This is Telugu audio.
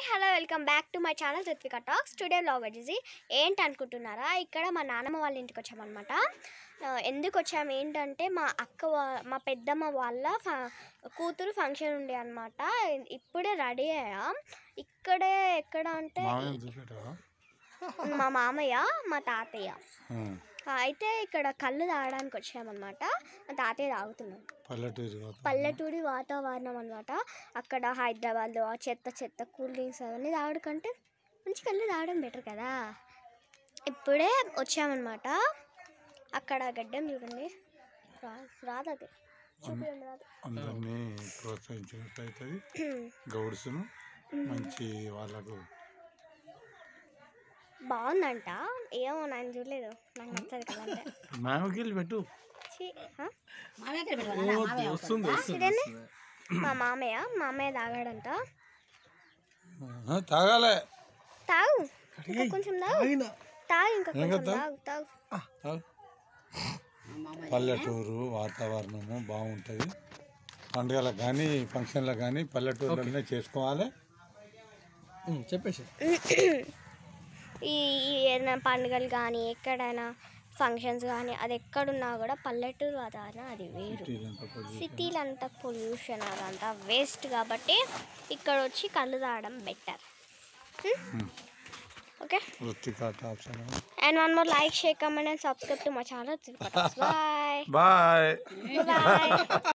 Hello welcome back to my channel Ritvika talks today blog వచ్చేసి ఏంటి అనుకుంటున్నారా ఇక్కడ మా నాన్నమ్మ వాళ్ళ ఇంటికి వచ్చామన్నమాట ఆ, ఎందుకు వచ్చాము ఏంటంటే మా అక్క వా- మా పెద్దమ్మ వాళ్ళ ఫ- కూతురు ఫంక్షన్ ఉండే అనమాట ఇప్పుడే రెడీ అయ్యాం ఇక్కడే ఎక్కడ అంటే మామయ్య చూపెట్టరా మా మామయ్య మా తాతయ్య ఆ, అయితే ఇక్కడ కళ్ళు తాగడానికి వచ్చామన్నమాట మా తాతయ్య తాగుతున్నాం పల్లెటూరు వాతావరణం. పల్లెటూరి వాతావరణం అనమాట అక్కడ హైదరాబాద్లో ఆ చెత్త చెత్త కూల్ డ్రింక్స్ అవన్నీ తాగడం కంటే మంచి కళ్ళు తాగడం బెటర్ కదా ఇప్పుడే వచ్చామన్నమాట అక్కడ గడ్డం చూడండి రా రాదు అది చూపించండి రాదు అందరినీ ప్రోత్సహించినట్టు అవుతుంది గౌడ్స్ను మంచి వాళ్ళకు బాగుందంట ఏమో నేను చూడలేదు నాకు నచ్చదు కదా అంటే మామకి పెట్టు ఛీ, హ? ఓ, వస్తుంది వస్తుంది ఇదేంది? మా మామయ్య మామయ్య తాగాడంట ఆ, తాగాలే తాగు ఇంకా కొంచెం తాగు తాగు ఇంకా ఏం కొంచెం కదా? తాగు తాగు తాగు. పల్లెటూరు వాతావరణము బాగుంటుంది పండుగలకు కానీ ఫంక్షన్లకు కానీ పల్లెటూరులోనే చేసుకోవాలి చెప్పేసి ఈ ఈ ఏదైనా పండుగలు కానీ ఎక్కడైనా ఫంక్షన్స్ కానీ అది ఎక్కడున్నా కూడా పల్లెటూరు వాతావరణం అది వేరు ఇదంతా పొద్దు. సిటీలో అంతా పొల్యూషన్ అదంతా వేస్ట్ కాబట్టి ఇక్కడ వచ్చి కళ్ళు తాగడం better okay Ruchika tops and one more like share comment and subscribe to my channel bye bye bye